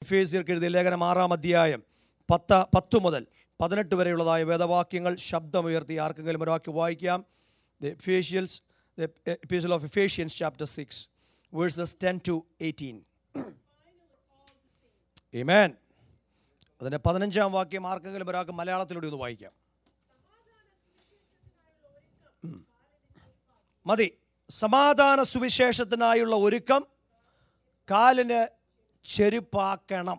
F എസിയർക്ക് എഴുതിയ ലേഖനം ആറാം അധ്യായം പത്ത് പത്ത് മുതൽ പതിനെട്ട് വരെയുള്ളതായ വേദവാക്യങ്ങൾ ശബ്ദമുയർത്തി ആർക്കെങ്കിലും ഒരാൾക്ക് വായിക്കാം the Ephesians the epistle of Ephesians chapter six verses ten to eighteen Amen. അതിൻ്റെ പതിനഞ്ചാം വാക്യം ആർക്കെങ്കിലും ഒരാൾക്ക് മലയാളത്തിലൂടെ ഒന്ന് വായിക്കാം ഉം. മതി സമാധാന സുവിശേഷത്തിനായുള്ള ഒരുക്കം കാലിന് ചെരുപ്പാക്കണം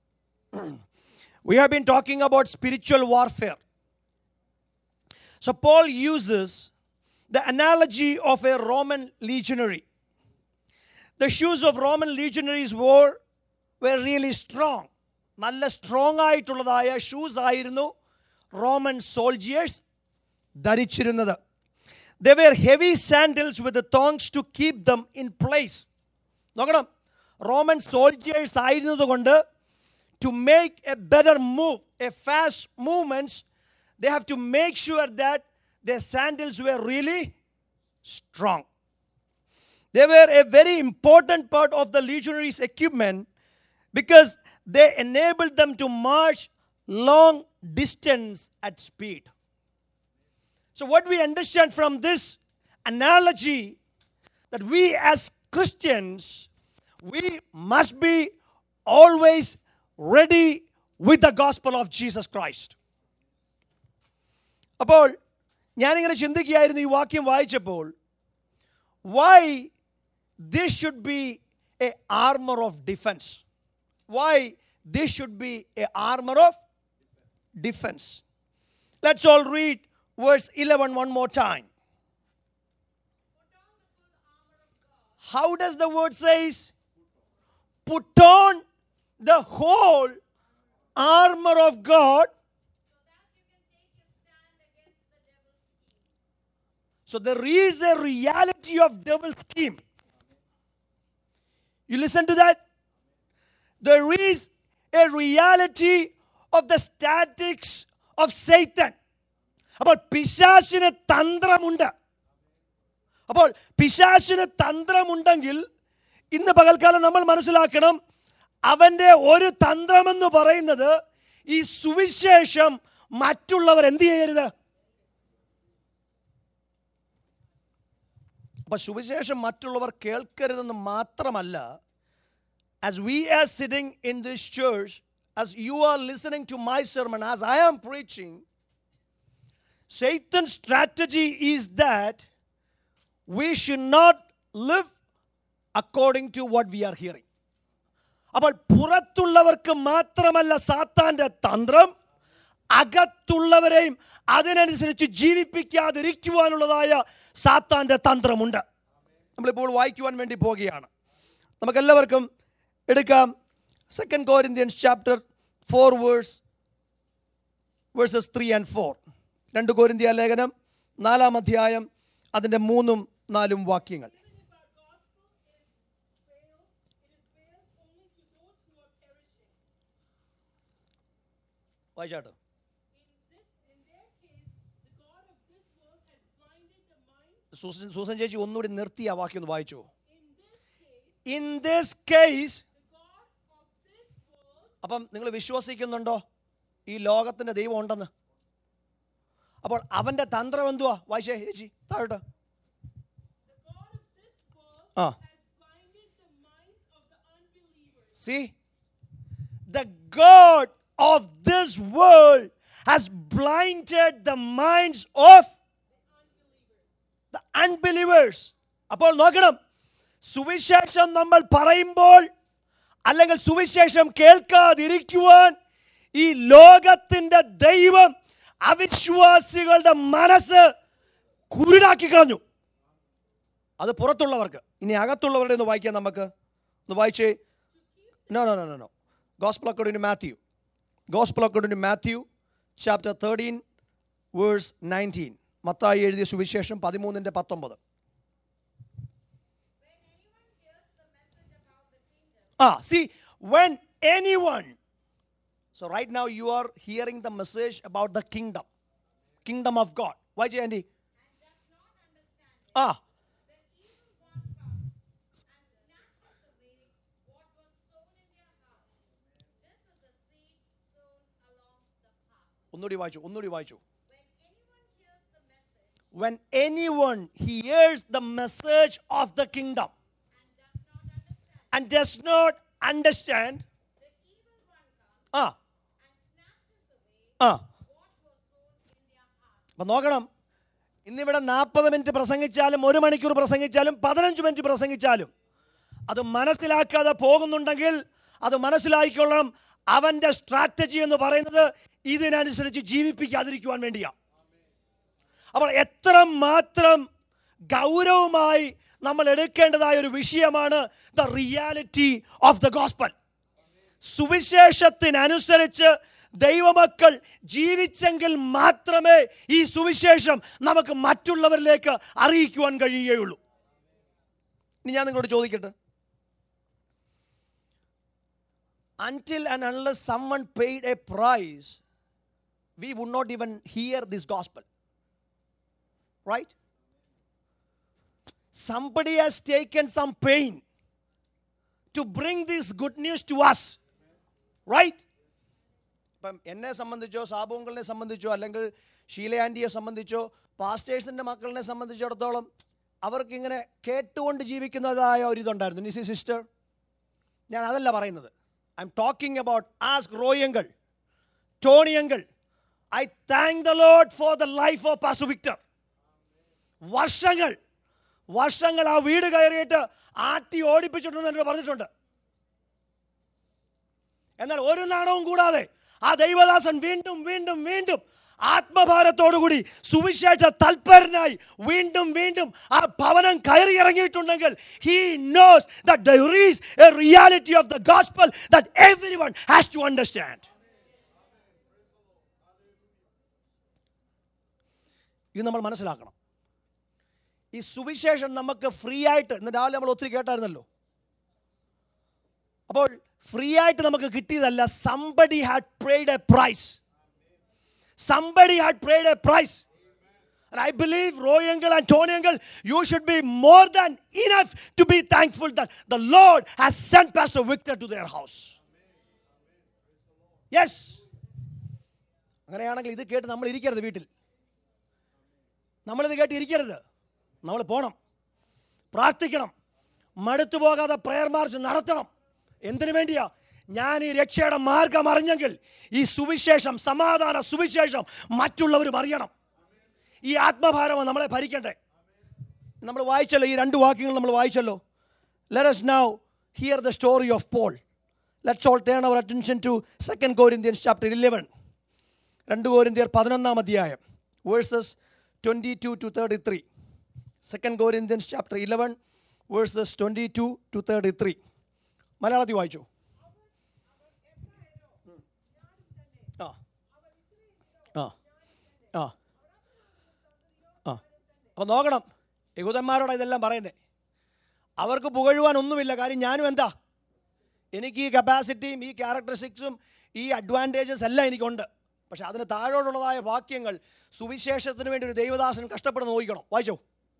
We have been talking about spiritual warfare. So Paul uses the analogy of a Roman legionary. The shoes of Roman legionaries wore were really strong. നല്ല സ്ട്രോങ് ആയിട്ടുള്ളതായ ഷൂസ് ആയിരുന്നു റോമൻ സോൾജിയേഴ്സ് ധരിച്ചിരുന്നത് they were heavy sandals with thongs to keep them in place നോക്കണം Roman soldiers ആയിരുന്നതുകൊണ്ട് to make a better move a fast movements they have to make sure that the sandals were really strong They were a very important part of the legionaries' equipment because they enabled them to march long distance at speed. So, what we understand from this analogy that we as Christians we must be always ready with the gospel of Jesus Christ. അപ്പോൾ ഞാനിങ്ങനെ ചിന്തിക്കുകയായിരുന്നു ഈ വാക്യം വായിച്ചപ്പോൾ why this should be a armor of defense why this should be a armor of defense let's all read verse 11 one more time how does the word says put on the whole armor of god So there is a reality of devil's scheme. You listen to that? There is a reality of the statics of Satan. അപ്പോൾ പിശാശിന് തന്ത്രമുണ്ട് അപ്പോൾ പിശാശിന് തന്ത്രമുണ്ടെങ്കിൽ ഇന്ന് പകൽക്കാലം നമ്മൾ മനസ്സിലാക്കണം അവൻ്റെ ഒരു തന്ത്രമെന്ന് പറയുന്നത് ഈ സുവിശേഷം മറ്റുള്ളവർ എന്ത് ചെയ്യരുത് അപ്പൊ സുവിശേഷം മറ്റുള്ളവർ കേൾക്കരുതെന്ന് മാത്രമല്ല as we are sitting in this church as you are listening to my sermon as i am preaching satan's strategy is that we should not live according to what we are hearing അപ്പോൾ പുറത്തുള്ളവർക്ക് മാത്രമല്ല സാത്താന്റെ തന്ത്രം അകത്തുള്ളവരെയും അതിനനുസരിച്ച് ജീവിപ്പിക്കാതിരിക്കുവാനുള്ളതായ സാത്താന്റെ തന്ത്രമുണ്ട് നമ്മളിപ്പോൾ വായിക്കുവാൻ വേണ്ടി പോവുകയാണ് നമുക്കെല്ലാവർക്കും എടുക്കാം second Corinthians chapter four verse verses three and four രണ്ട് കോരിന്ത്യ ലേഖനം നാലാം അധ്യായം അതിൻ്റെ മൂന്നും നാലും വാക്യങ്ങൾ Even if our gospel is prevailed, it is prevailed only to those who are perishing. വായിച്ചാട്ടോ In this, in their case, the God of this world has blinded the minds. Susan Susan ചേച്ചി ഒന്നുകൂടി നിർത്തി ആ വാക്യം ഒന്ന് വായിച്ചു In in this case, this case the God of this world അപ്പം നിങ്ങൾ വിശ്വസിക്കുന്നുണ്ടോ ഈ ലോകത്തിൻ്റെ ദൈവം ഉണ്ടെന്ന് അപ്പോൾ അവൻ്റെ തന്ത്രം എന്തുവാ വായിച്ചേ ചേച്ചി താഴോട്ട് The God of this world Ah. has blinded the minds of the unbelievers. See the God of this world has blinded the minds of the unbelievers അപ്പോൾ നോക്കണം സുവിശേഷം നമ്മൾ പറയുമ്പോൾ അല്ലെങ്കിൽ സുവിശേഷം കേൾക്കാതിരിക്കുവാൻ ഈ ലോകത്തിൻ്റെ ദൈവം അവിശ്വാസികളുടെ മനസ്സ് കുരുടാക്കി കളഞ്ഞു അത് പുറത്തുള്ളവർക്ക് ഇനി അകത്തുള്ളവരുടെ ഒന്ന് വായിക്കാം നമുക്ക് ഒന്ന് വായിച്ചേ no no no no no gospel according to Matthew gospel according to Matthew chapter thirteen verse nineteen മത്തായി എഴുതിയ സുവിശേഷം പതിമൂന്നിൻ്റെ പത്തൊമ്പത് Ah, see, when anyone, so right now you are hearing the message about the kingdom, kingdom of God. Why, Andy? Ah, ഒന്നുകൂടി വായിച്ചു ഒന്നുകൂടി വായിച്ചു when anyone hears the message of the kingdom and does not understand ആ ആ അപ്പൊ നോക്കണം ഇന്നിവിടെ നാൽപ്പത് മിനിറ്റ് പ്രസംഗിച്ചാലും ഒരു മണിക്കൂർ പ്രസംഗിച്ചാലും പതിനഞ്ച് മിനിറ്റ് പ്രസംഗിച്ചാലും അത് മനസ്സിലാക്കാതെ പോകുന്നുണ്ടെങ്കിൽ അത് മനസ്സിലാക്കിക്കൊള്ളണം അവൻ്റെ സ്ട്രാറ്റജി എന്ന് പറയുന്നത് ഇതിനനുസരിച്ച് ജീവിപ്പിക്കാതിരിക്കുവാൻ വേണ്ടിയാണ് അപ്പോൾ എത്ര മാത്രം ഗൗരവമായി നമ്മൾ എടുക്കേണ്ടതായ ഒരു വിഷയമാണ് the reality of the gospel സുവിശേഷത്തിനനുസരിച്ച് ദൈവമക്കൾ ജീവിച്ചെങ്കിൽ മാത്രമേ ഈ സുവിശേഷം നമുക്ക് മറ്റുള്ളവരിലേക്ക് അറിയിക്കുവാൻ കഴിയുകയുള്ളൂ ഇനി ഞാൻ നിങ്ങളോട് ചോദിക്കട്ടെ until and unless someone paid a price, we would not even hear this gospel. Right? Somebody has taken some pain to bring this good news to us. Right? ഇപ്പം എന്നെ സംബന്ധിച്ചോ സാബുങ്കളിനെ സംബന്ധിച്ചോ അല്ലെങ്കിൽ ഷീല ആൻറ്റിയെ സംബന്ധിച്ചോ പാസ്റ്റേഴ്സിൻ്റെ മക്കളിനെ സംബന്ധിച്ചിടത്തോളം അവർക്കിങ്ങനെ കേട്ടുകൊണ്ട് ജീവിക്കുന്നതായ ഒരിതുണ്ടായിരുന്നു നിസി സിസ്റ്റർ ഞാൻ അതല്ല പറയുന്നത് I'm talking about ask Roy uncle Tony uncle I thank the Lord for the life of പാസു Victor വർഷങ്ങൾ വർഷങ്ങൾ ആ വീട് കയറിയിട്ട് ആട്ടി ഓടിപ്പിച്ചിട്ടുണ്ടെന്ന് എന്നോട് പറഞ്ഞിട്ടുണ്ട് എന്നാൽ ഒരു നാണവും കൂടാതെ ആ ദൈവദാസൻ വീണ്ടും വീണ്ടും വീണ്ടും ആത്മഭാരത്തോടുകൂടി സുവിശേഷ തൽപരനായി വീണ്ടും വീണ്ടും ആ ഭവനം കയറി ഇറങ്ങിയിട്ടുണ്ടെങ്കിൽ he knows that there is a reality of the gospel that every one has to understand ഇത് നമ്മൾ മനസ്സിലാക്കണം ഈ സുവിശേഷം നമുക്ക് ഫ്രീ ആയിട്ട് ഇന്ന് രാവിലെ നമ്മൾ ഒത്തിരി കേട്ടായിരുന്നല്ലോ അപ്പോൾ ഫ്രീ ആയിട്ട് നമുക്ക് കിട്ടിയതല്ല somebody had paid a price somebody had paid a price And I believe Roy Uncle and Tony Uncle, you should be more than enough to be thankful that the Lord has sent Pastor Victor to their house. Yes. അങ്ങനെയാണെങ്കിൽ ഇത് കേട്ട് നമ്മൾ ഇരിക്കരുത് വീട്ടിൽ നമ്മളിത് കേട്ട് ഇരിക്കരുത് നമ്മൾ പോകണം പ്രാർത്ഥിക്കണം മടുത്തു പോകാതെ പ്രയർ മാർച്ച് നടത്തണം എന്തിനു വേണ്ടിയാ ഞാൻ ഈ രക്ഷയുടെ മാർഗം അറിഞ്ഞെങ്കിൽ ഈ സുവിശേഷം സമാധാന സുവിശേഷം മറ്റുള്ളവരും അറിയണം ഈ ആത്മഭാരമാണ് നമ്മളെ ഭരിക്കണ്ടേ നമ്മൾ വായിച്ചല്ലോ ഈ രണ്ട് വാക്യങ്ങൾ നമ്മൾ വായിച്ചല്ലോ let us now hear the story of Paul. Let's all turn our attention to 2 Corinthians chapter 11. രണ്ട് കോരിന്ത്യർ പതിനൊന്നാം അധ്യായം verses twenty two to thirty three second Corinthians chapter eleven verses twenty two to thirty three മലയാളത്തിൽ വായിച്ചു ആ ആ ആ ആ അപ്പോൾ നോക്കണം യഹൂദന്മാരോട് ഇതെല്ലാം പറയുന്നത് അവർക്ക് പുകഴുവാൻ ഒന്നുമില്ല കാര്യം ഞാനും എന്താ എനിക്ക് ഈ കപ്പാസിറ്റിയും ഈ ക്യാരക്ടറിസ്റ്റിക്സും ഈ അഡ്വാൻറ്റേജസ് എല്ലാം എനിക്കുണ്ട് പക്ഷെ അതിന് താഴോട്ടുള്ളതായ വാക്യങ്ങൾ സുവിശേഷത്തിന് വേണ്ടി ഒരു ദൈവദാസൻ കഷ്ടപ്പെടുന്ന നോക്കണം വായിച്ചോ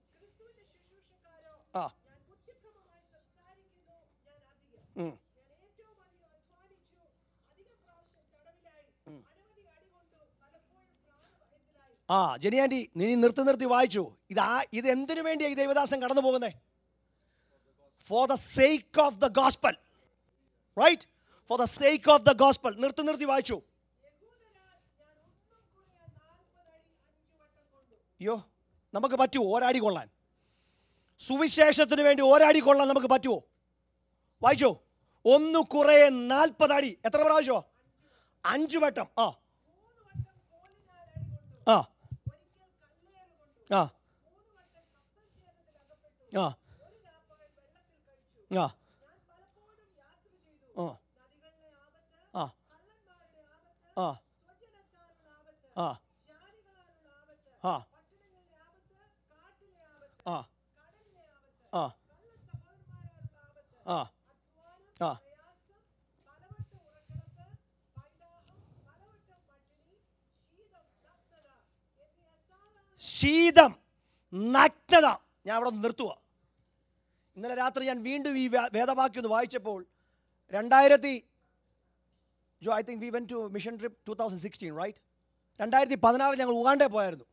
ആ ഞാൻ ബുദ്ധിപ്രമമായി സംസാരിക്കുന്നു ഞാൻ അധികം ഉം. ഞാൻ ഏറ്റവും അധികം അധ്വാനിച്ചു അധിക പ്രാവശ്യം തടവിലായി അനവധി അടികൊണ്ടു പലപ്പോഴും പ്രാണഭയത്തിലായി ആ ജെനി ആൻറ്റി നീ നിർത്തി നിർത്തി വായിച്ചു ഇത് ആ ഇത് എന്തിനു വേണ്ടിയാണ് ഈ ദൈവദാസൻ കടന്നു പോകുന്നേ for the sake of the gospel right for the sake of the gospel നിർത്തി നിർത്തി വായിച്ചു യഹൂദരാൽ ഞാൻ ഒന്നും കുറയാൻ നാൽപ്പതടി അഞ്ചു വട്ടം കൊണ്ടു അയ്യോ നമുക്ക് പറ്റുമോ ഒരാടി കൊള്ളാൻ സുവിശേഷത്തിന് വേണ്ടി ഒരാടി കൊള്ളാൻ നമുക്ക് പറ്റുമോ വായിച്ചോ ഒന്ന് കുറേ നാൽപ്പതടി എത്ര പ്രാവശ്യമോ അഞ്ചു വട്ടം ആ മൂന്ന് വട്ടം കോലിനാൽ അടി കൊണ്ടു ആ ഒരിക്കൽ കല്ലേറ് കൊണ്ടു ആ മൂന്ന് വട്ടം കപ്പൽ ഛേദത്തിൽ അകപ്പെട്ടു ആ ഒരു രാപ്പകൽ വെള്ളത്തിൽ കഴിച്ചു ആ ഞാൻ പലപ്പോഴും യാത്ര ചെയ്തു ആ നദികളുടെ ആപത്ത് ആ കള്ളന്മാരുടെ ആപത്ത് ആ സ്വജനത്താലുള്ള ആപത്ത് ആ ജാതികളാലുള്ള ആപത്ത് ആ പട്ടണങ്ങളുടെ ആപത്ത് കാട്ടിലെ ആപത്ത് ആ കടലിലെ ആപത്ത് ആ കള്ള സഹോദരന്മാരാലുള്ള ആപത്ത് ആ അധ്വാനം ആ. പ്രയാസം പലവട്ടം ഉറക്കിളക്ക് പൈതാഹം പലവട്ടം പട്ടിണി ശീതം നഗ്നത എന്നീ അസാധാരണ ശീതം നഗ്നത ഞാൻ അവിടെ നിർത്തുക ഇന്നലെ രാത്രി ഞാൻ വീണ്ടും ഈ വേ- വേദവാക്യം ഒന്ന് വായിച്ചപ്പോൾ രണ്ടായിരത്തി Joe I think we went to mission trip two thousand sixteen right രണ്ടായിരത്തി പതിനാറിൽ ഞങ്ങൾ ഉഗാണ്ടേ പോയായിരുന്നു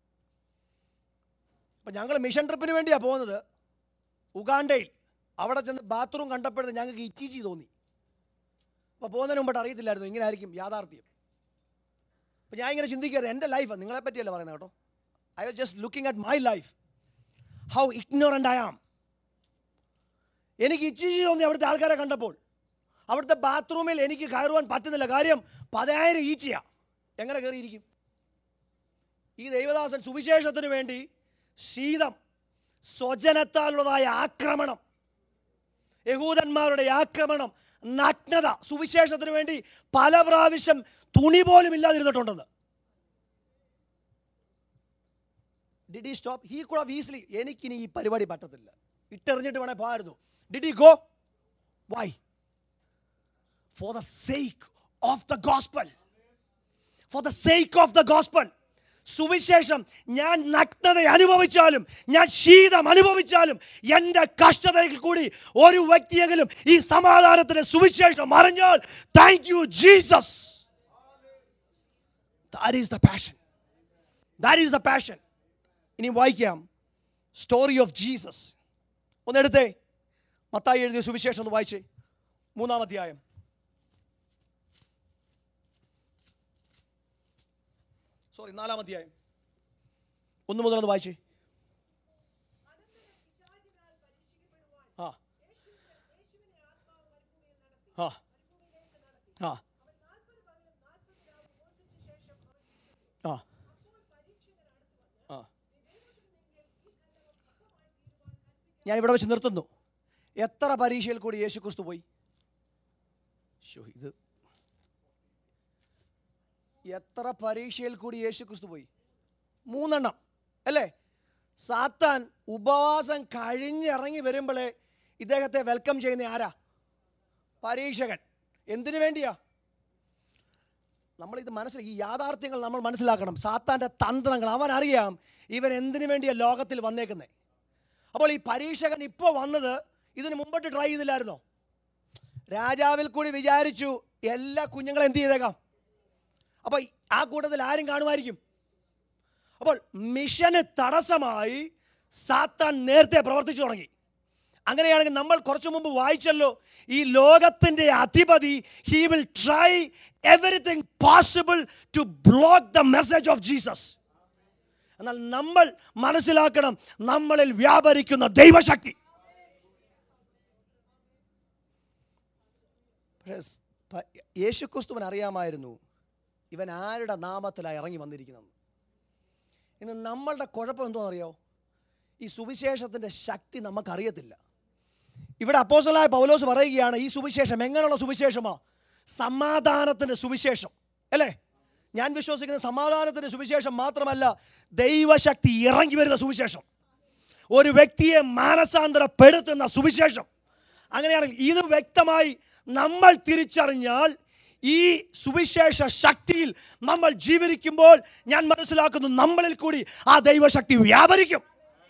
അപ്പം ഞങ്ങൾ മിഷൻ ട്രിപ്പിന് വേണ്ടിയാണ് പോകുന്നത് ഉഗാണ്ടയിൽ അവിടെ ചെന്ന് ബാത്റൂം കണ്ടപ്പോഴത്തെ ഞങ്ങൾക്ക് ഇച്ചിച്ചി തോന്നി അപ്പോൾ പോകുന്നതിന് മുമ്പിട്ട് അറിയത്തില്ലായിരുന്നു ഇങ്ങനെ ആയിരിക്കും യാഥാർത്ഥ്യം അപ്പോൾ ഞാൻ ഇങ്ങനെ ചിന്തിക്കരുത് എൻ്റെ ലൈഫ് നിങ്ങളെ പറ്റിയല്ല പറയുന്നത് കേട്ടോ I was just looking at my life how ignorant I am എനിക്ക് ഇച്ചിച്ചി തോന്നി അവിടുത്തെ ആൾക്കാരെ കണ്ടപ്പോൾ അവിടുത്തെ ബാത്റൂമിൽ എനിക്ക് കയറുവാൻ പറ്റുന്നില്ല കാര്യം പതിനായിരം ഈച്ചയാ എങ്ങനെ കയറിയിരിക്കും ഈ ദൈവദാസൻ സുവിശേഷത്തിന് വേണ്ടി ശീതം സ്വജനത്താലുള്ളതായ ആക്രമണം യഹൂദന്മാരുടെ ആക്രമണം നഗ്നത സുവിശേഷത്തിന് വേണ്ടി പല പ്രാവശ്യം തുണി പോലും ഇല്ലാതിരുന്നിട്ടുണ്ടെന്ന് did he stop he could have easily എനിക്കിനി ഈ പരിപാടി പറ്റത്തില്ല ഇട്ടെറിഞ്ഞിട്ട് വേണേ പോകായിരുന്നു did he go why for the sake of the gospel for the sake of the gospel സുവിശേഷം ഞാൻ നഗ്നത അനുഭവിച്ചാലും ഞാൻ ശീതം അനുഭവിച്ചാലും എൻ്റെ കഷ്ടതയിൽ കൂടി ഒരു വ്യക്തിയെങ്കിലും ഈ സമാധാനത്തിന്റെ സുവിശേഷം അറിഞ്ഞാൽ thank you Jesus that is the passion that is the passion ഇനി വായിക്കാം സ്റ്റോറി ഓഫ് ജീസസ് ഒന്നെടുത്തേ മത്തായി എഴുതിയ സുവിശേഷം ഒന്ന് വായിച്ചേ മൂന്നാം അധ്യായം സോറി നാലാം അധ്യായം ഒന്ന് മുതൽ ഒന്ന് വായിച്ചേ അനന്തരം പിശാചിനാൽ പരീക്ഷിക്കപ്പെടുവാൻ ആ യേശുവിനെ യേശുവിനെ ആത്മാവ് മരുഭൂമിയിൽ നടത്തി ആ മരുഭൂമിയിലേക്ക് നടത്തി ആ അവൻ നാൽപ്പത് പകലും നാൽപ്പത് രാവും ഉപവസിച്ച ശേഷം അവൻ വിശന്നു. ആ അപ്പോൾ പരീക്ഷകൻ അടുത്ത് വന്ന് ആ നീ ദൈവത്തിനെങ്കിൽ ഈ കല്ലറ അപ്പമായി തീരുവാൻ കൽപ്പിക്കുക ഞാൻ ഇവിടെ വെച്ച് നിർത്തുന്നു എത്ര പരീക്ഷയിൽ കൂടി യേശു ക്രിസ്തു പോയി ശോ, ഇത് എത്ര പരീക്ഷയിൽ കൂടി യേശു ക്രിസ്തു പോയി മൂന്നെണ്ണം അല്ലേ സാത്താൻ ഉപവാസം കഴിഞ്ഞിറങ്ങി വരുമ്പോഴേ ഇദ്ദേഹത്തെ വെൽക്കം ചെയ്യുന്ന ആരാ പരീക്ഷകൻ എന്തിനു വേണ്ടിയാ നമ്മളിത് മനസ്സിലാക്കി ഈ യാഥാർത്ഥ്യങ്ങൾ നമ്മൾ മനസ്സിലാക്കണം സാത്താൻ്റെ തന്ത്രങ്ങൾ അവൻ അറിയാം ഇവൻ എന്തിനു വേണ്ടിയാ ലോകത്തിൽ വന്നേക്കുന്നത് അപ്പോൾ ഈ പരീക്ഷകൻ ഇപ്പോൾ വന്നത് ഇതിന് മുമ്പോട്ട് ട്രൈ ചെയ്തില്ലായിരുന്നോ രാജാവിൽ കൂടി വിചാരിച്ചു എല്ലാ കുഞ്ഞുങ്ങളും എന്ത് ചെയ്തേക്കാം അപ്പോൾ ആ കൂട്ടത്തിൽ ആരും കാണുമായിരിക്കും അപ്പോൾ മിഷന് തടസ്സമായി സാത്താൻ നേരത്തെ പ്രവർത്തിച്ചു തുടങ്ങി അങ്ങനെയാണെങ്കിൽ നമ്മൾ കുറച്ചു മുമ്പ് വായിച്ചല്ലോ ഈ ലോകത്തിൻ്റെ അധിപതി he will try everything possible to block the message of Jesus എന്നാൽ നമ്മൾ മനസ്സിലാക്കണം നമ്മളിൽ വ്യാപരിക്കുന്ന ദൈവശക്തി യേശുക്രിസ്തുവിന് അറിയാമായിരുന്നു ഇവൻ ആരുടെ നാമത്തിലാണ് ഇറങ്ങി വന്നിരിക്കുന്നത് ഇന്ന് നമ്മളുടെ കുഴപ്പം എന്തോന്നറിയോ ഈ സുവിശേഷത്തിൻ്റെ ശക്തി നമുക്കറിയത്തില്ല ഇവിടെ അപ്പോസലായ പൗലോസ് പറയുകയാണ് ഈ സുവിശേഷം എങ്ങനെയുള്ള സുവിശേഷമാ സമാധാനത്തിൻ്റെ സുവിശേഷം അല്ലേ ഞാൻ വിശ്വസിക്കുന്ന സമാധാനത്തിൻ്റെ സുവിശേഷം മാത്രമല്ല ദൈവശക്തി ഇറങ്ങി വരുന്ന സുവിശേഷം ഒരു വ്യക്തിയെ മാനസാന്തരപ്പെടുത്തുന്ന സുവിശേഷം അങ്ങനെയാണെങ്കിൽ ഇത് വ്യക്തമായി നമ്മൾ തിരിച്ചറിഞ്ഞാൽ ഈ സുവിശേഷ ശക്തിയിൽ നമ്മൾ ജീവിക്കുമ്പോൾ ഞാൻ മനസ്സിലാക്കുന്നു നമ്മളിൽ കൂടി ആ ദൈവശക്തി വ്യാപരിക്കും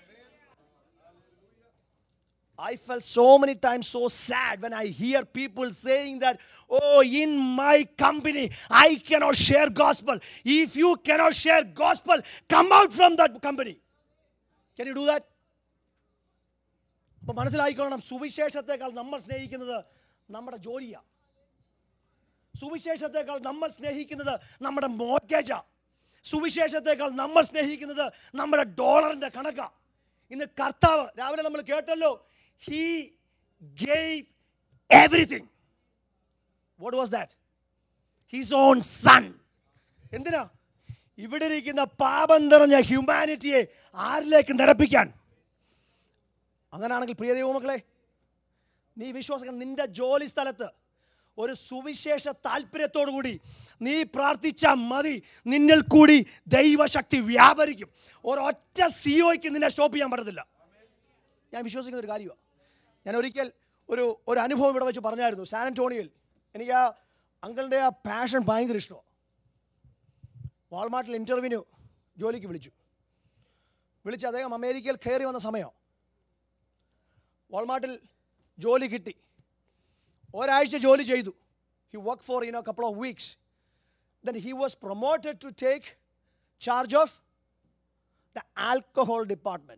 I felt so many times so sad when I hear people saying that, oh, in my company, I cannot share gospel. If you cannot share gospel, come out from that company. Can you do that? അപ്പൊ മനസ്സിലായിക്കോണം സുവിശേഷത്തെക്കാൾ നമ്മൾ സ്നേഹിക്കുന്നത് നമ്മുടെ ജോലിയാണ് സുവിശേഷത്തെക്കാൾ നമ്മൾ സ്നേഹിക്കുന്നത് നമ്മുടെ മോർഗേജാ സുവിശേഷത്തെക്കാൾ നമ്മൾ സ്നേഹിക്കുന്നത് നമ്മുടെ ഡോളറിന്റെ കണക്കാ ഇന്ന് കർത്താവ് രാവിലെ നമ്മൾ കേട്ടല്ലോ he gave everything what was that his own son എന്തിനാ ഇവിടെ ഇരിക്കുന്ന പാപം നിറഞ്ഞ ഹ്യൂമാനിറ്റിയെ ആരിലേക്ക് നിരപ്പിക്കാൻ അങ്ങനെയാണെങ്കിൽ പ്രിയ ദൈവമക്കളെ നീ വിശ്വാസിക്കാൻ നിന്റെ ജോലി സ്ഥലത്ത് ഒരു സുവിശേഷ താല്പര്യത്തോടു കൂടി നീ പ്രാർത്ഥിച്ച മതി നിന്നിൽ കൂടി ദൈവശക്തി വ്യാപരിക്കും ഒരൊറ്റ സിഒയ്ക്ക് നിന്നെ സ്റ്റോപ്പ് ചെയ്യാൻ പറ്റത്തില്ല ഞാൻ വിശ്വസിക്കുന്ന ഒരു കാര്യമാണ് ഞാൻ ഒരിക്കൽ ഒരു ഒരു അനുഭവം ഇവിടെ വെച്ച് പറഞ്ഞായിരുന്നു സാൻ ആന്റോണിയയിൽ എനിക്ക് ആ അങ്കിളിൻ്റെ ആ പാഷൻ ഭയങ്കര ഇഷ്ടമാണ് വാൾമാർട്ടിൽ ഇൻ്റർവ്യൂവിന് ജോലിക്ക് വിളിച്ചു വിളിച്ച് അദ്ദേഹം അമേരിക്കയിൽ കയറി വന്ന സമയം വാൾമാർട്ടിൽ ജോലി കിട്ടി ഒരാഴ്ച ജോലി ചെയ്തു he work for you know couple of weeks then he was promoted to take charge of the alcohol department.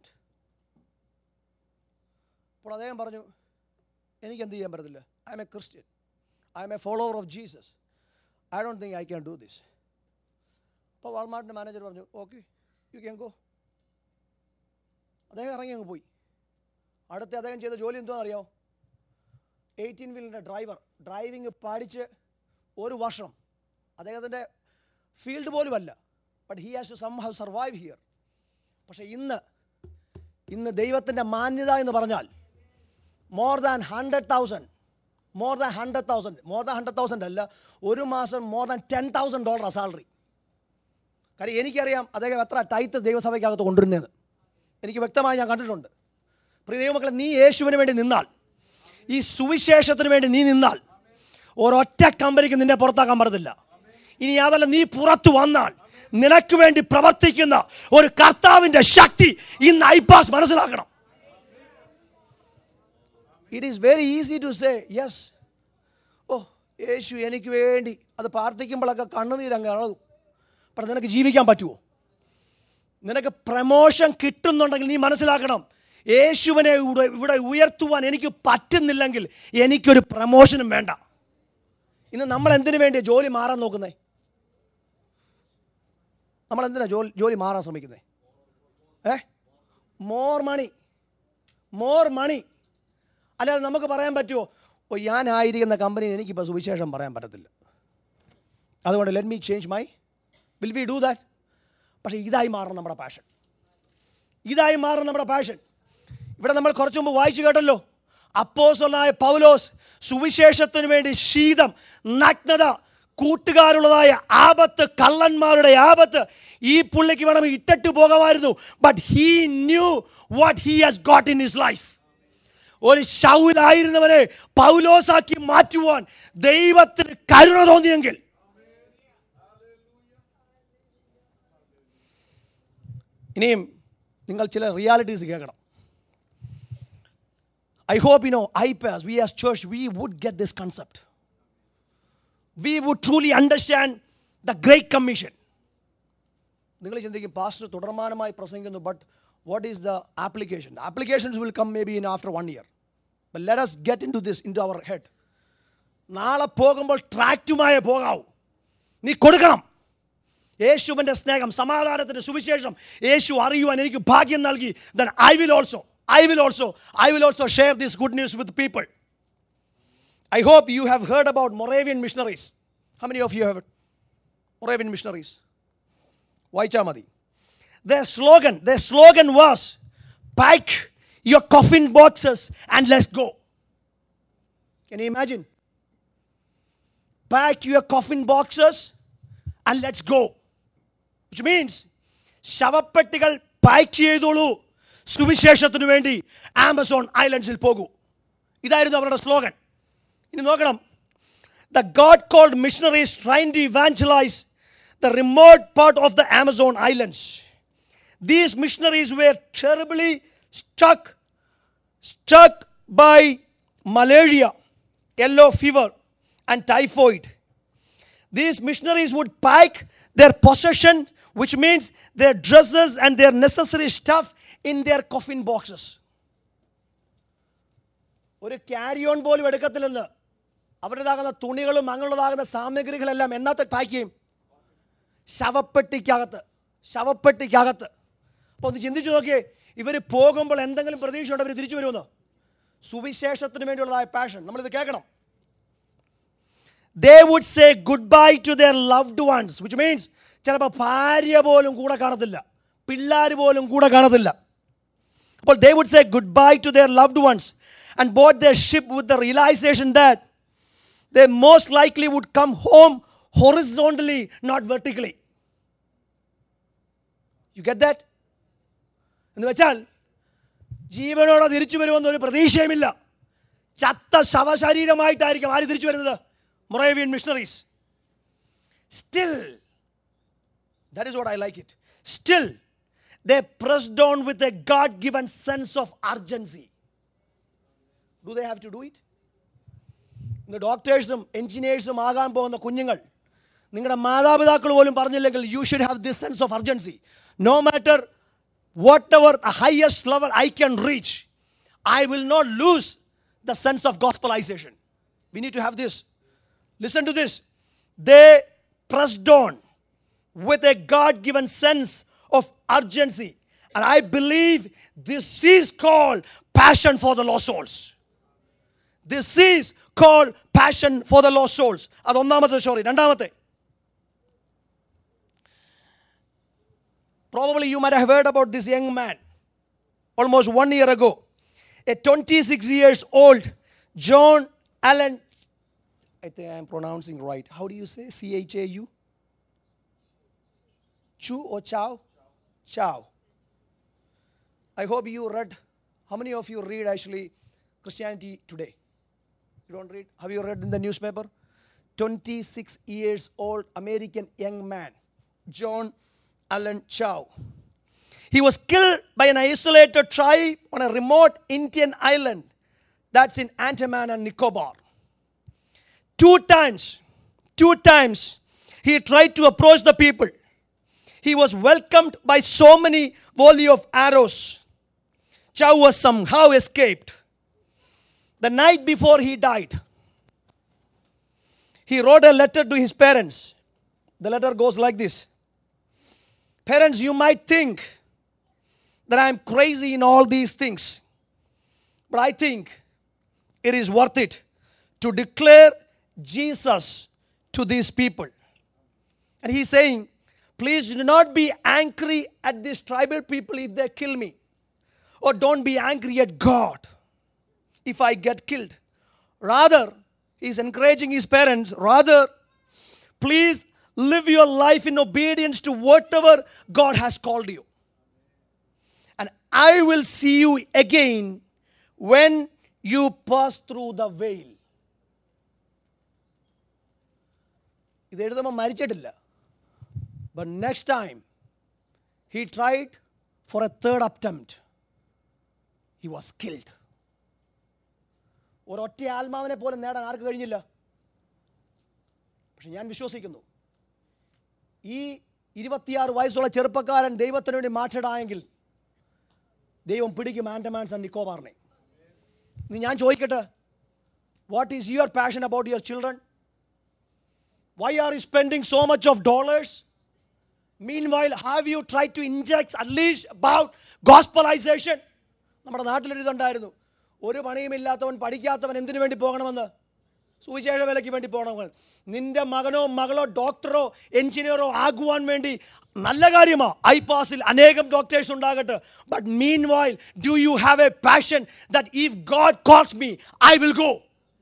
അപ്പോൾ അദ്ദേഹം പറഞ്ഞു എനിക്ക് എന്ത് ചെയ്യാൻ പറ്റത്തില്ല I'm a Christian I'm a follower of Jesus I don't think I can do this അപ്പോൾ വാൾമാർട്ടിൻ്റെ manager പറഞ്ഞു ഓക്കെ യു ക്യാൻ ഗോ അദ്ദേഹം ഇറങ്ങി അങ്ങ് പോയി അടുത്ത അദ്ദേഹം ചെയ്ത ജോലി എന്തോ അറിയാമോ എയ്റ്റീൻ വീലിൻ്റെ ഡ്രൈവർ ഡ്രൈവിംഗ് പഠിച്ച് ഒരു വർഷം അദ്ദേഹത്തിൻ്റെ ഫീൽഡ് പോലുമല്ല but he has to some have survive here പക്ഷേ ഇന്ന് ഇന്ന് ദൈവത്തിൻ്റെ മാന്യത എന്ന് പറഞ്ഞാൽ more than hundred thousand more than hundred thousand more than hundred thousand അല്ല ഒരു മാസം മോർ ദാൻ ടെൻ തൗസൻഡ് ഡോളറാണ് സാലറി കാര്യം എനിക്കറിയാം അദ്ദേഹം എത്ര ടൈറ്റ് ദൈവസഭയ്ക്കകത്ത് കൊണ്ടുവരുന്നതെന്ന് എനിക്ക് വ്യക്തമായി ഞാൻ കണ്ടിട്ടുണ്ട് പ്രിയ ദൈവമക്കളെ നീ യേശുവിന് വേണ്ടി നിന്നാൽ ഈ സുവിശേഷത്തിന് വേണ്ടി നീ നിന്നാൽ ഒരൊറ്റ കമ്പനിക്ക് നിന്നെ പുറത്താക്കാൻ പറ്റത്തില്ല ഇനി അതല്ല നീ പുറത്തു വന്നാൽ നിനക്ക് വേണ്ടി പ്രവർത്തിക്കുന്ന ഒരു കർത്താവിൻ്റെ ശക്തി ഇന്ന് ഐപാസ് മനസ്സിലാക്കണം it is very easy to say yes oh യേശു എനിക്ക് വേണ്ടി അത് പ്രാർത്ഥിക്കുമ്പോഴൊക്കെ കണ്ണുനീരങ്ങ് ഇളകും പക്ഷെ നിനക്ക് ജീവിക്കാൻ പറ്റുമോ നിനക്ക് പ്രമോഷൻ കിട്ടുന്നുണ്ടെങ്കിൽ നീ മനസ്സിലാക്കണം യേശുവിനെ ഇവിടെ ഇവിടെ ഉയർത്തുവാൻ എനിക്ക് പറ്റുന്നില്ലെങ്കിൽ എനിക്കൊരു പ്രമോഷനും വേണ്ട ഇന്ന് നമ്മൾ എന്തിനു വേണ്ടി ജോലി മാറാൻ നോക്കുന്നേ നമ്മൾ എന്തിനാ ജോലി ജോലി മാറാൻ ശ്രമിക്കുന്നേ ഏ മോർ മണി മോർ മണി അല്ലാതെ നമുക്ക് പറയാൻ പറ്റുമോ ഓ ഞാനായിരിക്കുന്ന കമ്പനിയിൽ എനിക്കിപ്പോൾ സുവിശേഷം പറയാൻ പറ്റത്തില്ല അതുകൊണ്ട് let me change my will we do that പക്ഷേ ഇതായി മാറണം നമ്മുടെ പാഷൻ ഇതായി മാറണം നമ്മുടെ പാഷൻ ഇവിടെ നമ്മൾ കുറച്ച് മുമ്പ് വായിച്ചു കേട്ടല്ലോ അപ്പോസലായ പൗലോസ് സുവിശേഷത്തിന് വേണ്ടി ശീതം നഗ്നത കൂട്ടുകാരുള്ളതായ ആപത്ത് കള്ളന്മാരുടെ ആപത്ത് ഈ പുള്ളിക്ക് വേണം ഇട്ടിട്ട് പോകാമായിരുന്നു but he knew what he has got in his life ഒരു ശൗലായിരുന്നവനെ പൗലോസാക്കി മാറ്റുവാൻ ദൈവത്തിന് കരുണ തോന്നിയെങ്കിൽ ഇനിയും നിങ്ങൾ ചില റിയാലിറ്റീസ് കേൾക്കണം I hope you know I pass we as church we would get this concept we would truly understand the great commission നിങ്ങൾ ചിന്തിക്കും പാസ്റ്റർ തുടർമാനമായി പ്രസംഗിക്കുന്നു but what is the application applications will come may be in after one year but let us get into this into our head നാളെ പോകുമ്പോൾ ട്രാക്റ്റുമായ പോകാവൂ നീ കൊടുക്കണം യേശുവിൻ്റെ സ്നേഹം സമാധാനത്തിൻ്റെ സുവിശേഷം യേശു അറിയുവാൻ എനിക്ക് ഭാഗ്യം നൽകി then I will also I will also I will also share this good news with people I hope you have heard about Moravian missionaries how many of you have Moravian missionaries വായിച്ചാൽ മതി the slogan the slogan was pack your coffin boxes and let's go can you imagine pack your coffin boxes and let's go which means ശവപ്പെട്ടികൾ pack ചെയ്തോളൂ സുവിശേഷത്തിന് വേണ്ടി Amazon ഐലൻഡ്സിൽ പോകൂ ഇതായിരുന്നു അവരുടെ slogan ഇനി നോക്കണം the God called missionaries trying to evangelize the remote part of the Amazon islands these missionaries were terribly struck struck by malaria, yellow fever, and typhoid. These missionaries would pack their possession, which means their dresses and their necessary stuff, in their coffin boxes. ഒരു carry on പോലും എടുക്കത്തില്ലെന്ന് അവരുടേതാകുന്ന തുണികളും അങ്ങനെയുള്ളതാകുന്ന സാമഗ്രികളെല്ലാം എന്നത്തെ pack ചെയ്യും ശവപ്പെട്ടിക്കകത്ത് ശവപ്പെട്ടിക്കകത്ത് അപ്പോൾ ഒന്ന് ചിന്തിച്ചു നോക്കിയേ ഇവർ പോകുമ്പോൾ എന്തെങ്കിലും പ്രതീക്ഷയുണ്ട് അവർ തിരിച്ചു വരുമെന്ന് സുവിശേഷത്തിന് വേണ്ടിയുള്ളതായ പാഷൻ നമ്മളിത് കേൾക്കണം they would say goodbye to their loved ones which means ചിലപ്പോൾ ഭാര്യ പോലും കൂടെ കാണത്തില്ല പിള്ളേർ പോലും കൂടെ കാണത്തില്ല അപ്പോൾ they would say goodbye to their loved ones and board their ship with the realisation that they most likely would come home horizontally not vertically you get that എന്ന് വെച്ചാൽ ജീവനോടെ തിരിച്ചു വരുമെന്ന് ഒരു പ്രതീക്ഷയുമില്ല ചത്ത ശവശരീരമായിട്ടായിരിക്കും ആര് തിരിച്ചു വരുന്നത് Moravian missionaries still that is what I like it still they pressed on with a God given sense of urgency do they have to do it ഇന്ന് ഡോക്ടേഴ്സും എഞ്ചിനീയേഴ്സും ആകാൻ പോകുന്ന കുഞ്ഞുങ്ങൾ നിങ്ങളുടെ മാതാപിതാക്കൾ പോലും പറഞ്ഞില്ലെങ്കിൽ you should have this sense of urgency no matter whatever highest level I can reach I will not lose the sense of gospelisation we need to have this listen to this they pressed on with a God given sense of urgency. And I believe this is called passion for the lost souls. This is called passion for the lost souls. അത് ഒന്നാമത്തെ story രണ്ടാമത്തെ Probably you might have heard about this young man almost one year ago. A 26 years old John Allen. I think I am pronouncing right. How do you say? C H A U? Chu or Chow? Chow. I hope you read. How many of you read actually Christianity Today? You don't read? Have you read in the newspaper? 26 years old American young man, John Allen Chow. He was killed by an isolated tribe on a remote Indian island that's in Andaman and Nicobar. Two times, two times, he tried to approach the people. He was welcomed by so many volley of arrows. Chow was somehow escaped. The night before he died, he wrote a letter to his parents. The letter goes like this Parents, you might think that I am crazy in all these things, but I think it is worth it to declare Jesus to these people. And he's saying, Please do not be angry at these tribal people if they kill me. Or don't be angry at God if I get killed. Rather, he's encouraging his parents, rather, please live your life in obedience to whatever God has called you. And I will see you again when you pass through the veil. ഇത് എഴുതുമ്പോൾ മരിച്ചിട്ടില്ല But next time, he tried for a third attempt. He was killed. ഒരൊറ്റ ആത്മാവിനെ പോലും നേടാൻ ആർക്ക് കഴിഞ്ഞില്ല പക്ഷെ ഞാൻ വിശ്വസിക്കുന്നു ഈ ഇരുപത്തിയാറ് വയസ്സുള്ള ചെറുപ്പക്കാരൻ ദൈവത്തിന് വേണ്ടി മാറ്റടായെങ്കിൽ ദൈവം പിടിക്കും ആൻഡമാൻസ് ആൻഡ് നിക്കോബാറിനെ ഇനി ഞാൻ ചോദിക്കട്ടെ what is your passion about your children why are you spending so much of dollars Meanwhile, have you tried to inject at least about gospelization? നമ്മുടെ നാട്ടിലൊരു ഇതുണ്ടായിരുന്നു ഒരു പണിയുമില്ലാത്തവൻ പഠിക്കാത്തവൻ എന്തിനു വേണ്ടി പോകണമെന്ന് സുവിശേഷ വിലയ്ക്ക് വേണ്ടി പോകണമെന്ന് നിന്റെ മകനോ മകളോ ഡോക്ടറോ എഞ്ചിനീയറോ ആകുവാൻ വേണ്ടി നല്ല കാര്യമാ ഐ പാസിൽ അനേകം ഡോക്ടേഴ്സ് ഉണ്ടാകട്ടെ but meanwhile do you have a passion that if God calls me I will go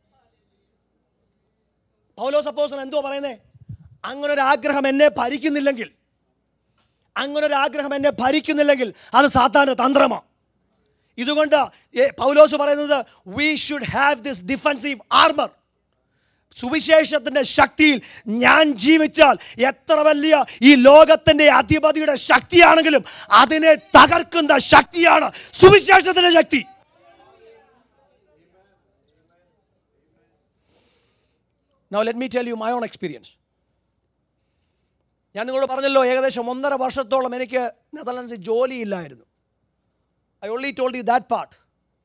പൗലോ സപ്പോസൻ എന്തോ പറയുന്നേ അങ്ങനെ ഒരു ആഗ്രഹം എന്നെ ഭരിക്കുന്നില്ലെങ്കിൽ അങ്ങനെ ഒരു ആഗ്രഹം എന്നെ ഭരിക്കുന്നില്ലെങ്കിൽ അത് സാത്താൻ്റെ തന്ത്രമാണ് ഇതുകൊണ്ട് ഏ- പൗലോസ് പറയുന്നത് we should have this defensive armour സുവിശേഷത്തിന്റെ ശക്തിയിൽ ഞാൻ ജീവിച്ചാൽ എത്ര വലിയ ഈ ലോകത്തിന്റെ അധിപതിയുടെ ശക്തിയാണെങ്കിലും അതിനെ തകർക്കുന്ന ശക്തിയാണ് സുവിശേഷത്തിന്റെ ശക്തി Now let me tell you my own experience. ഞാൻ നിങ്ങളോട് പറഞ്ഞല്ലോ ഏകദേശം ഒന്നര വർഷത്തോളം എനിക്ക് നെതർലൻഡ്സിൽ ജോലിയില്ലായിരുന്നു I only told you that part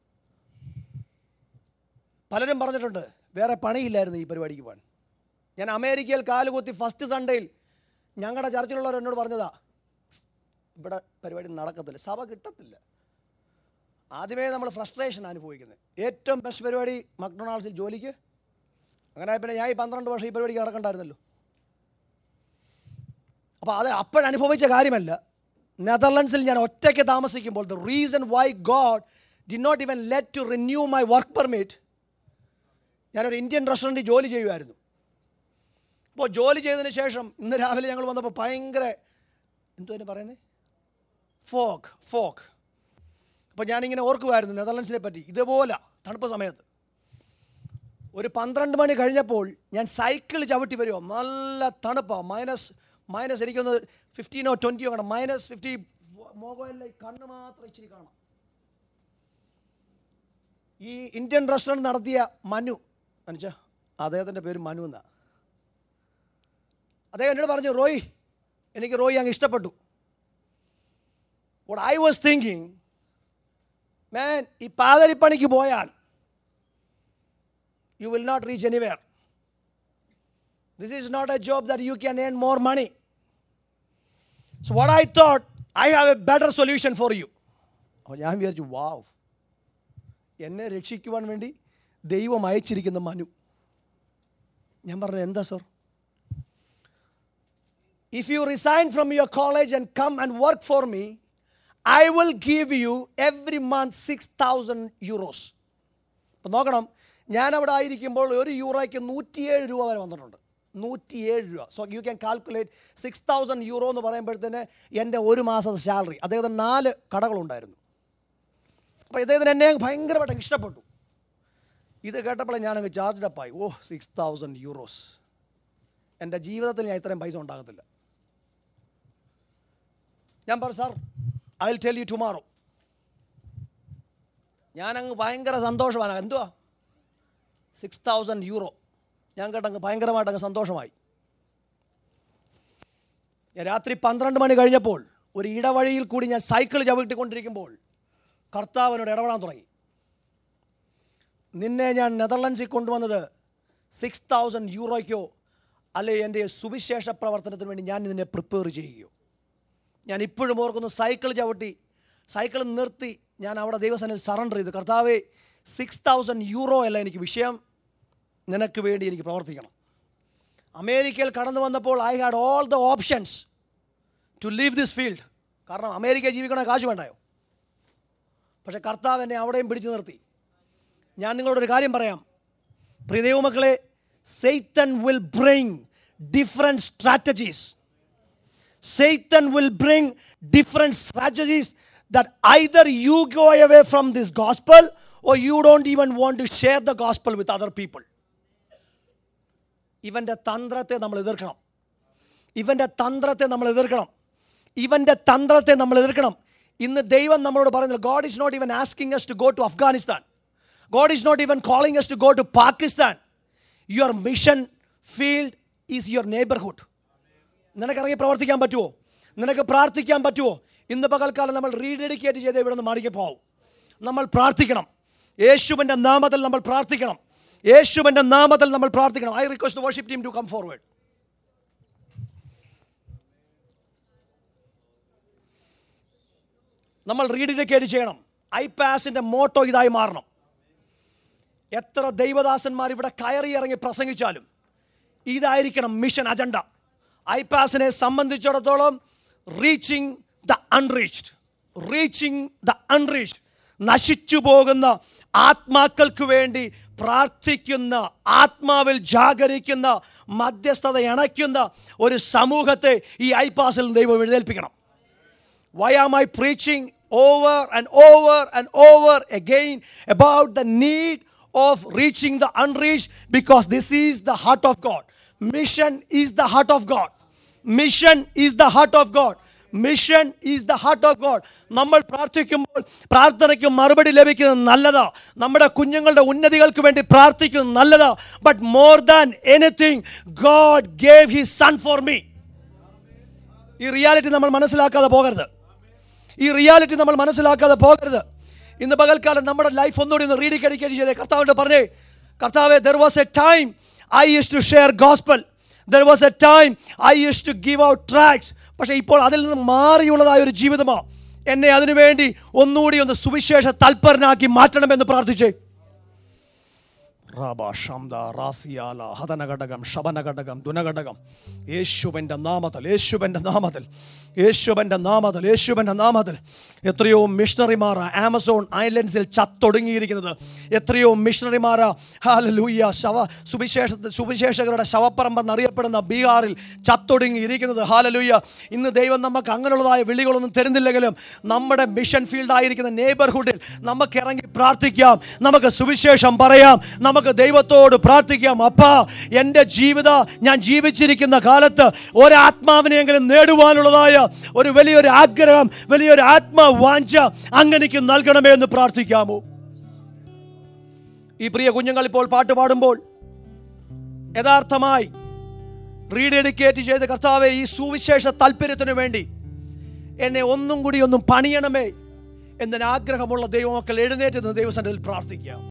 പലരും പറഞ്ഞിട്ടുണ്ട് വേറെ പണിയില്ലായിരുന്നു ഈ പരിപാടിക്ക് പോകാൻ ഞാൻ അമേരിക്കയിൽ കാലുകുത്തി ഫസ്റ്റ് സൺഡേയിൽ ഞങ്ങളുടെ ചർച്ചിലുള്ളവർ എന്നോട് പറഞ്ഞതാ ഇവിടെ പരിപാടി നടക്കത്തില്ല സഭ കിട്ടത്തില്ല ആദ്യമേ നമ്മൾ ഫ്രസ്ട്രേഷൻ അനുഭവിക്കുന്നത് ഏറ്റവും ബെസ്റ്റ് പരിപാടി മക്ഡൊണാൾഡ്സിൽ ജോലിക്ക് അങ്ങനെ പിന്നെ ഞാൻ ഈ പന്ത്രണ്ട് വർഷം ഈ പരിപാടിക്ക് നടക്കണ്ടായിരുന്നല്ലോ അപ്പോൾ അത് അപ്പോഴനുഭവിച്ച കാര്യമല്ല നെതർലൻഡ്സിൽ ഞാൻ ഒറ്റയ്ക്ക് താമസിക്കുമ്പോൾ the reason why God did not even let to renew my work permit ഞാനൊരു ഇന്ത്യൻ റെസ്റ്റോറൻറ്റിൽ ജോലി ചെയ്യുമായിരുന്നു അപ്പോൾ ജോലി ചെയ്തതിന് ശേഷം ഇന്ന് രാവിലെ ഞങ്ങൾ വന്നപ്പോൾ ഭയങ്കര എന്തോ അതിന് പറയുന്നത് ഫോക്ക് ഫോക്ക് അപ്പോൾ ഞാനിങ്ങനെ ഓർക്കുമായിരുന്നു നെതർലൻഡ്സിനെ പറ്റി ഇതുപോലെ തണുപ്പ് സമയത്ത് ഒരു പന്ത്രണ്ട് മണി കഴിഞ്ഞപ്പോൾ ഞാൻ സൈക്കിൾ ചവിട്ടി വരുമോ നല്ല തണുപ്പാണ് മൈനസ് മൈനസ് എനിക്കൊന്ന് ഫിഫ്റ്റീനോ ട്വൻറ്റിയോ കാണാം മൈനസ് ഫിഫ്റ്റി മൊബൈലിൽ കണ്ണ് മാത്രം ഇച്ചിരി കാണാം ഈ ഇന്ത്യൻ റെസ്റ്റോറൻറ്റ് നടത്തിയ മനു മനുഷ്യ അദ്ദേഹത്തിൻ്റെ പേര് മനു എന്നാ അദ്ദേഹം എന്നോട് പറഞ്ഞു റോയ് എനിക്ക് റോയ് അങ്ങ് ഇഷ്ടപ്പെട്ടു what I was thinking, man, ഈ പാതരിപ്പണിക്ക് പോയാൽ you will not reach anywhere. This is not a job that you can earn more money. So what I thought, I have a better solution for you. അപ്പോൾ ഞാൻ വിചാരിച്ചു വാവ് എന്നെ രക്ഷിക്കുവാൻ വേണ്ടി ദൈവം അയച്ചിരിക്കുന്ന മനു ഞാൻ പറഞ്ഞു എന്താ sir if you resign from your college and come and work for me, I will give you every month 6,000 euros. അപ്പം നോക്കണം ഞാൻ അവിടെ ആയിരിക്കുമ്പോൾ ഒരു യൂറോയ്ക്ക് നൂറ്റിയേഴ് രൂപ വരെ വന്നിട്ടുണ്ട് നൂറ്റിയേഴ് രൂപ so you can calculate six thousand euro എന്ന് പറയുമ്പോഴത്തേന് എൻ്റെ ഒരു മാസത്തെ സാലറി അദ്ദേഹത്തിന് നാല് കടകളുണ്ടായിരുന്നു അപ്പോൾ ഇദ്ദേഹത്തിന് എന്നെ ഭയങ്കരമായിട്ട് ഇഷ്ടപ്പെട്ടു ഇത് കേട്ടപ്പോൾ ഞാനങ്ങ് ചാർജ്ഡ് അപ്പായി ഓ സിക്സ് തൗസൻഡ് യൂറോസ് എൻ്റെ ജീവിതത്തിൽ ഞാൻ ഇത്രയും പൈസ ഉണ്ടാകത്തില്ല ഞാൻ പറഞ്ഞു sir I will tell you tomorrow ഞാനങ്ങ് ഭയങ്കര സന്തോഷമാണ് എന്തുവാ സിക്സ് തൗസൻഡ് യൂറോ ഞാൻ കേട്ടങ്ങ് ഭയങ്കരമായിട്ട് അങ്ങ് സന്തോഷമായി ഞാൻ രാത്രി പന്ത്രണ്ട് മണി കഴിഞ്ഞപ്പോൾ ഒരു ഇടവഴിയിൽ കൂടി ഞാൻ സൈക്കിൾ ചവിട്ടിക്കൊണ്ടിരിക്കുമ്പോൾ കർത്താവിനോട് ഇടപെടാൻ തുടങ്ങി നിന്നെ ഞാൻ നെതർലൻഡ്സിൽ കൊണ്ടുവന്നത് സിക്സ് തൗസൻഡ് യൂറോയ്ക്കോ അല്ലെ എൻ്റെ സുവിശേഷ പ്രവർത്തനത്തിന് വേണ്ടി ഞാൻ നിന്നെ പ്രിപ്പയർ ചെയ്യുകയോ ഞാൻ ഇപ്പോഴും ഓർക്കുന്നു സൈക്കിൾ ചവിട്ടി സൈക്കിൾ നിർത്തി ഞാൻ അവിടെ ദൈവസേനയിൽ സറണ്ടർ ചെയ്തു കർത്താവെ സിക്സ് തൗസൻഡ് യൂറോ അല്ല എനിക്ക് വിഷയം നിനക്ക് വേണ്ടി എനിക്ക് പ്രവർത്തിക്കണം അമേരിക്കയിൽ കടന്നു വന്നപ്പോൾ I had all the options to leave this field കാരണം അമേരിക്ക ജീവിക്കണ കാശ് വേണ്ടായോ പക്ഷേ കർത്താവ് എന്നെ അവിടെയും പിടിച്ചു നിർത്തി ഞാൻ നിങ്ങളോടൊരു കാര്യം പറയാം പ്രിയ ദൈവമക്കളെ Satan will bring different strategies Satan will bring different strategies that either you go away from this gospel or you don't even want to share the gospel with other people. ഇവൻ്റെ തന്ത്രത്തെ നമ്മൾ എതിർക്കണം ഇവൻ്റെ തന്ത്രത്തെ നമ്മൾ എതിർക്കണം ഇവൻ്റെ തന്ത്രത്തെ നമ്മൾ എതിർക്കണം ഇന്ന് ദൈവം നമ്മളോട് പറയുന്നത് God is not even asking us to go to Afghanistan God is not even calling us to go to Pakistan your mission field is your neighbourhood നിനക്ക് ഇറങ്ങി പ്രവർത്തിക്കാൻ പറ്റുമോ നിനക്ക് പ്രാർത്ഥിക്കാൻ പറ്റുമോ ഇന്ന് പകൽക്കാലം നമ്മൾ റീഡെഡിക്കേറ്റ് ചെയ്ത് ഇവിടെ നിന്ന് മാറിക്ക് പോവും നമ്മൾ പ്രാർത്ഥിക്കണം യേശുവിൻ്റെ നാമത്തിൽ നമ്മൾ പ്രാർത്ഥിക്കണം യേശുവിൻ്റെ നാമത്തിൽ നമ്മൾ പ്രാർത്ഥിക്കണം I request worship team to come forward നമ്മൾ റീഡെഡിക്കേറ്റ് ചെയ്യണം ഐ പാസിൻ്റെ മോട്ടോ ഇതായി മാറണം എത്ര ദൈവദാസന്മാർ ഇവിടെ കയറി ഇറങ്ങി പ്രസംഗിച്ചാലും ഇതായിരിക്കണം മിഷൻ അജണ്ട ഐപാസിനെ സംബന്ധിച്ചിടത്തോളം reaching the unreached reaching the unreached നശിച്ചു പോകുന്ന ആത്മാക്കൾക്ക് വേണ്ടി പ്രാർത്ഥിക്കുന്ന ആത്മാവിൽ ജാഗരിക്കുന്ന മധ്യസ്ഥത ഇണയ്ക്കുന്ന ഒരു സമൂഹത്തെ ഈ ഐപാസിൽ ദൈവം എഴുന്നേൽപ്പിക്കണം Why am I preaching over and over and over again about the need of reaching the unreached? Because this is the heart of God. Mission is the heart of God. Mission is the heart of God. Mission is the heart of God നമ്മൾ പ്രാർത്ഥിക്കുമ്പോൾ പ്രാർത്ഥനയ്ക്ക് മറുപടി ലഭിക്കുന്നത് നല്ലതാ നമ്മുടെ കുഞ്ഞുങ്ങളുടെ ഉന്നതികൾക്ക് വേണ്ടി പ്രാർത്ഥിക്കുന്നത് നല്ലതാ but more than anything God gave his son for me ഈ റിയാലിറ്റി നമ്മൾ മനസ്സിലാക്കാതെ പോകരുത് ഈ റിയാലിറ്റി നമ്മൾ മനസ്സിലാക്കാതെ പോകരുത് ഇന്ന് പകൽക്കാലം നമ്മുടെ ലൈഫ് ഒന്നുകൂടി ഒന്ന് റീഡിക്കടിക്കേറ്റ് ചെയ്തേ കർത്താവിൻ്റെ പറഞ്ഞേ കർത്താവെ there was a time I used to share gospel there was a time I used to give out tracts പക്ഷേ ഇപ്പോൾ അതിൽ നിന്ന് മാറിയുള്ളതായ ഒരു ജീവിതമാണ് എന്നെ അതിനുവേണ്ടി ഒന്നുകൂടി ഒന്ന് സുവിശേഷ തൽപരനാക്കി മാറ്റണമെന്ന് പ്രാർത്ഥിച്ചേ റബ ശംദ റാസിയാല ഹതനഘടകം ശബനഘടകം ദുനഘടകം യേശുവൻ്റെ നാമത്തിൽ യേശുവൻ്റെ നാമത്തിൽ യേശുവൻ്റെ നാമത്തിൽ യേശുവൻ്റെ നാമത്തിൽ എത്രയോ മിഷണറിമാർ ആമസോൺ ഐലൻഡ്സിൽ ചത്തൊടുങ്ങിയിരിക്കുന്നത് എത്രയോ മിഷണറിമാർ ഹാലലൂയ ശവ സുവിശേഷ സുവിശേഷകരുടെ ശവപ്പറമ്പെന്ന് അറിയപ്പെടുന്ന ബീഹാറിൽ ചത്തൊടുങ്ങിയിരിക്കുന്നത് ഹാലലൂയ ഇന്ന് ദൈവം നമുക്ക് അങ്ങനെയുള്ളതായ വിളികളൊന്നും തരുന്നില്ലെങ്കിലും നമ്മുടെ മിഷൻ ഫീൽഡായിരിക്കുന്ന നെയ്ബർഹുഡിൽ നമുക്ക് ഇറങ്ങി പ്രാർത്ഥിക്കാം നമുക്ക് സുവിശേഷം പറയാം നമുക്ക് ദൈവത്തോട് പ്രാർത്ഥിക്കാം അപ്പാ എൻ്റെ ജീവിത ഞാൻ ജീവിച്ചിരിക്കുന്ന കാലത്ത് ഒരാത്മാവിനെയെങ്കിലും നേടുവാനുള്ളതായ ഒരു വലിയൊരു ആഗ്രഹം വലിയൊരു ആത്മവാഞ്ച അങ്ങനെക്ക് നൽകണമേ എന്ന് പ്രാർത്ഥിക്കാമോ ഈ പ്രിയ കുഞ്ഞുങ്ങൾ ഇപ്പോൾ പാട്ട് പാടുമ്പോൾ യഥാർത്ഥമായി റീഡെഡിക്കേറ്റ് ചെയ്ത് കർത്താവെ ഈ സുവിശേഷ താല്പര്യത്തിന് വേണ്ടി എന്നെ ഒന്നും കൂടി ഒന്നും പണിയണമേ എന്നൊരാഗ്രഹമുള്ള ദൈവമക്കൾ എഴുന്നേറ്റ് നിന്ന് ദൈവസന്നിധിയിൽ പ്രാർത്ഥിക്കാം